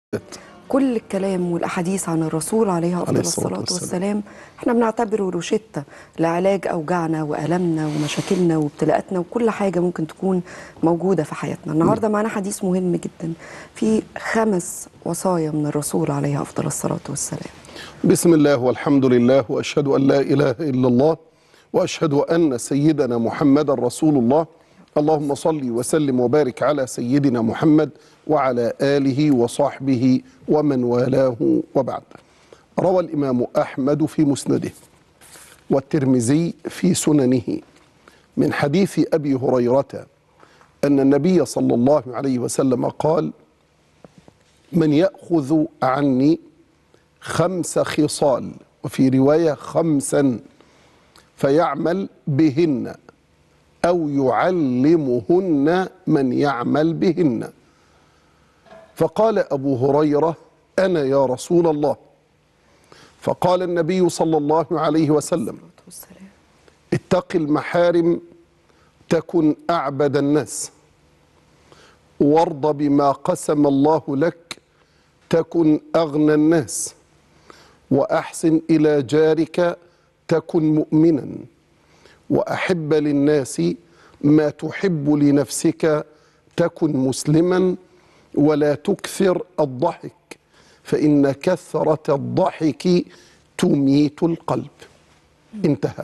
كل الكلام والاحاديث عن الرسول عليه افضل عليه الصلاة الصلاه والسلام. والسلام احنا بنعتبره روشته لعلاج اوجاعنا والامنا ومشاكلنا وابتلاءاتنا وكل حاجه ممكن تكون موجوده في حياتنا النهارده معانا حديث مهم جدا في خمس وصايا من الرسول عليه افضل الصلاه والسلام بسم الله والحمد لله واشهد ان لا اله الا الله واشهد ان سيدنا محمدا رسول الله اللهم صل وسلم وبارك على سيدنا محمد وعلى اله وصحبه ومن والاه وبعد روى الامام احمد في مسنده والترمذي في سننه من حديث ابي هريره ان النبي صلى الله عليه وسلم قال من ياخذ عني خمس خصال وفي روايه خمسا فيعمل بهن او يعلمهن من يعمل بهن فقال ابو هريره انا يا رسول الله فقال النبي صلى الله عليه وسلم والسلام اتق المحارم تكن اعبد الناس وارض بما قسم الله لك تكن اغنى الناس واحسن الى جارك تكن مؤمنا واحب للناس ما تحب لنفسك تكن مسلما ولا تكثر الضحك فان كثره الضحك تميت القلب انتهى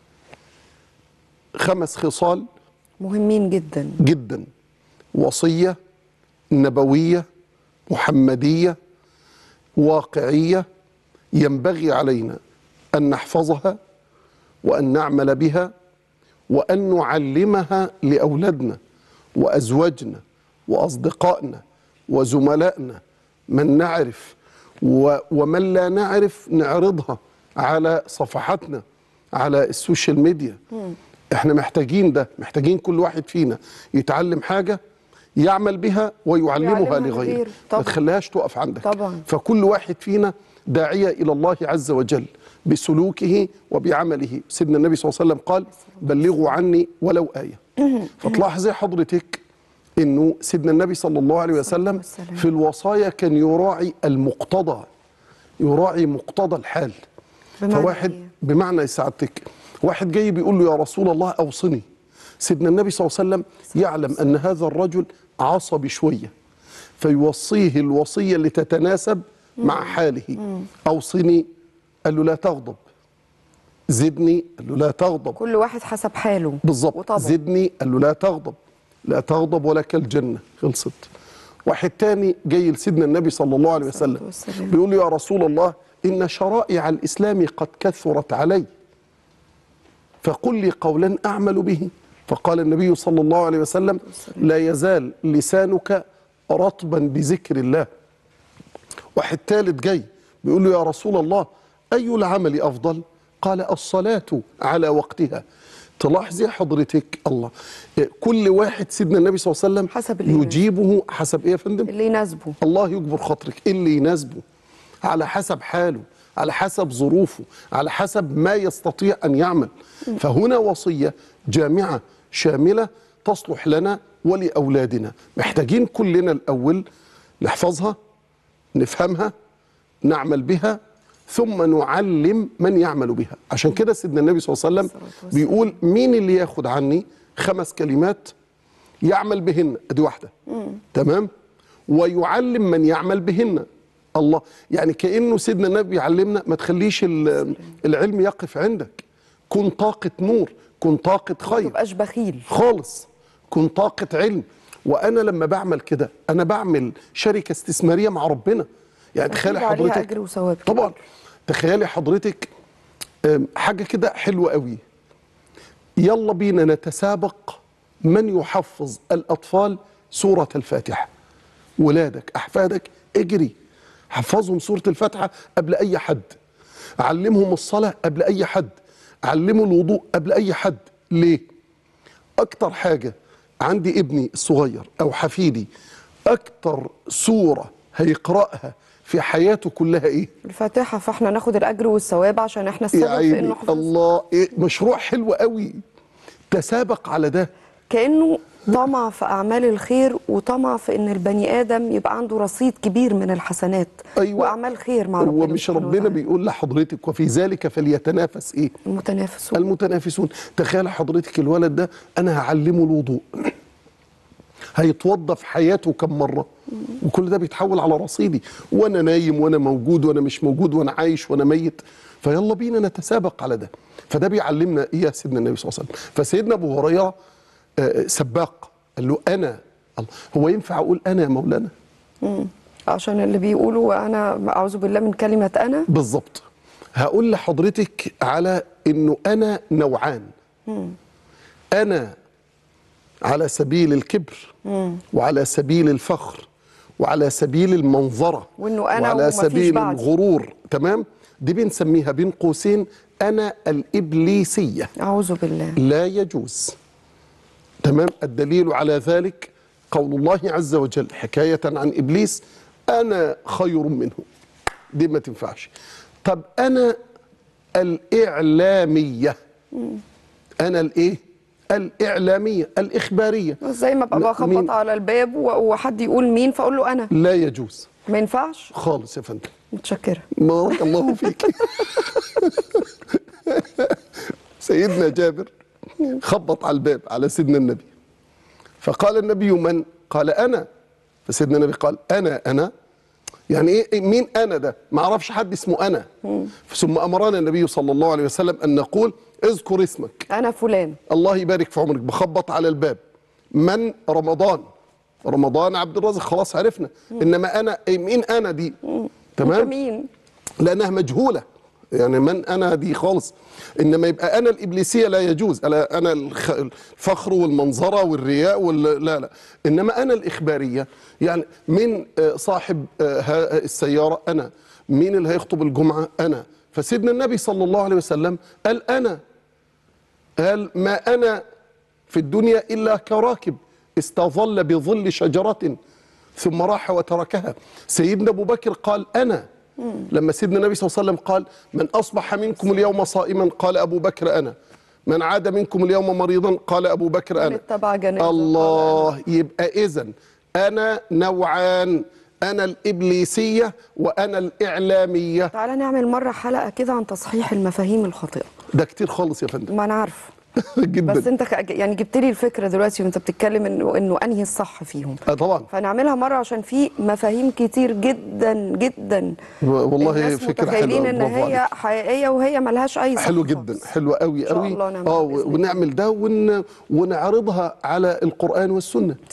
خمس خصال مهمين جدا جدا وصيه نبويه محمديه واقعيه ينبغي علينا ان نحفظها وان نعمل بها وان نعلمها لاولادنا وازواجنا واصدقائنا وزملائنا من نعرف و- ومن لا نعرف نعرضها على صفحاتنا على السوشيال ميديا احنا محتاجين ده محتاجين كل واحد فينا يتعلم حاجه يعمل بها ويعلمها ويعلمها لغيره لغيره. ما طبعا. تخليهاش تقف عندك طبعا. فكل واحد فينا داعية إلى الله عز وجل بسلوكه وبعمله سيدنا النبي صلى الله عليه وسلم قال بلغوا عني ولو آية فتلاحظي حضرتك أنه سيدنا النبي صلى الله عليه وسلم والسلام. في الوصايا كان يراعي المقتضى يراعي مقتضى الحال بمعنى فواحد إيه؟ بمعنى سعادتك واحد جاي بيقول له يا رسول الله أوصني سيدنا النبي صلى الله عليه وسلم يعلم أن هذا الرجل عصبي شوية فيوصيه الوصية اللي تتناسب مع حاله أوصني قال له لا تغضب زدني قال له لا تغضب كل واحد حسب حاله بالظبط وطبعه زدني قال له لا تغضب لا تغضب ولك الجنة خلصت واحد تاني جاي لسيدنا النبي صلى الله عليه وسلم والسلام. بيقول له يا رسول الله إن شرائع الإسلام قد كثرت علي فقل لي قولا أعمل به فقال النبي صلى الله عليه وسلم لا يزال لسانك رطبا بذكر الله واحد ثالث جاي بيقول له يا رسول الله أي العمل أفضل قال الصلاة على وقتها تلاحظي حضرتك الله كل واحد سيدنا النبي صلى الله عليه وسلم حسب اللي يناسبه. يجيبه حسب ايه يا فندم اللي يناسبه الله يجبر خاطرك إيه اللي يناسبه على حسب حاله على حسب ظروفه على حسب ما يستطيع أن يعمل فهنا وصية جامعة شاملة تصلح لنا ولأولادنا محتاجين كلنا الأول نحفظها نفهمها نعمل بها ثم نعلم من يعمل بها عشان كده سيدنا النبي صلى الله عليه وسلم الصلاة والسلام. بيقول مين اللي ياخد عني خمس كلمات يعمل بهن ادي واحده تمام ويعلم من يعمل بهن الله يعني كانه سيدنا النبي يعلمنا ما تخليش ال- العلم يقف عندك كن طاقه نور كن طاقه ما خير تبقاش بخيل خالص كن طاقة علم وأنا لما بعمل كده أنا بعمل شركة استثمارية مع ربنا يعني تخيلي أكيد عليها حضرتك أجر وثواب طبعا كبير. تخيلي حضرتك أم، حاجة كده حلوة قوي يلا بينا نتسابق من يحفظ الأطفال سورة الفاتحة ولادك أحفادك اجري حفظهم سورة الفاتحة قبل أي حد علمهم الصلاة قبل أي حد علموا الوضوء قبل أي حد ليه؟ أكتر حاجة عندي ابني الصغير أو حفيدي أكتر سورة هيقرأها في حياته كلها إيه؟ الفاتحه فاحنا ناخد الاجر والثواب عشان احنا السبب يا في عيني انه حفظ الله إيه مشروع حلو قوي تسابق على ده كانه طمع في اعمال الخير وطمع في ان البني ادم يبقى عنده رصيد كبير من الحسنات أيوة. واعمال خير مع ربنا هو مش سبحانه ربنا وتعالى. بيقول لحضرتك وفي ذلك فليتنافس ايه المتنافسون المتنافسون تخيل حضرتك الولد ده انا هعلمه الوضوء هيتوضى في حياته كم مره وكل ده بيتحول على رصيدي وانا نايم وانا موجود وانا مش موجود وانا عايش وانا ميت فيلا بينا نتسابق على ده فده بيعلمنا ايه يا سيدنا النبي صلى الله عليه وسلم فسيدنا ابو هريره آه، سباق قال له انا الله هو ينفع اقول انا يا مولانا عشان اللي بيقولوا انا اعوذ بالله من كلمه انا بالظبط هقول لحضرتك على انه انا نوعان انا على سبيل الكبر وعلى سبيل الفخر وعلى سبيل المنظره وإنه أنا وعلى ومفيش سبيل بعدي. الغرور تمام دي بنسميها بين قوسين انا الابليسيه اعوذ بالله لا يجوز تمام الدليل على ذلك قول الله عز وجل حكاية عن إبليس أنا خير منه دي ما تنفعش طب أنا الإعلامية أنا الإيه الإعلامية الإخبارية زي ما ابقى لا، بخبط مين؟ على الباب و- وحد يقول مين فاقول له انا لا يجوز ما ينفعش خالص يا فندم متشكره بارك الله فيك سيدنا جابر خبط على الباب على سيدنا النبي فقال النبي من قال انا فسيدنا النبي قال انا انا يعني ايه مين انا ده ما اعرفش حد اسمه انا ثم امرنا النبي صلى الله عليه وسلم ان نقول اذكر اسمك انا فلان الله يبارك في عمرك بخبط على الباب من رمضان رمضان عبد الرازق خلاص عرفنا انما انا إيه مين انا دي انت تمام مين لانها مجهوله يعني من انا دي خالص انما يبقى انا الابليسيه لا يجوز انا انا الخ- الفخر والمنظره والرياء وال لا لا انما انا الاخباريه يعني من آه، صاحب آه، ها- السياره انا مين اللي هيخطب الجمعه انا فسيدنا النبي صلى الله عليه وسلم قال انا قال ما انا في الدنيا الا كراكب استظل بظل شجره ثم راح وتركها سيدنا ابو بكر قال انا لما سيدنا النبي صلى الله عليه وسلم قال من اصبح منكم اليوم صائما قال ابو بكر انا من عاد منكم اليوم مريضا قال ابو بكر من انا اتبع جنازة الله يبقى اذا انا نوعان انا الابليسيه وانا الاعلاميه تعالى نعمل مره حلقه كده عن تصحيح المفاهيم الخاطئه ده كتير خالص يا فندم ما انا عارف جدا بس انت خ- يعني جبت لي الفكره دلوقتي وانت بتتكلم انه انه انهي الصح فيهم آه طبعا فنعملها مره عشان في مفاهيم كتير جدا جدا والله الناس فكره متخيلين حلوه ان برافو هي عليك. حقيقيه وهي ملهاش اي صح حلو جدا خالص. حلو قوي إن شاء قوي الله نعملها اه بإذن الله. ونعمل ده ون ونعرضها على القرآن والسنة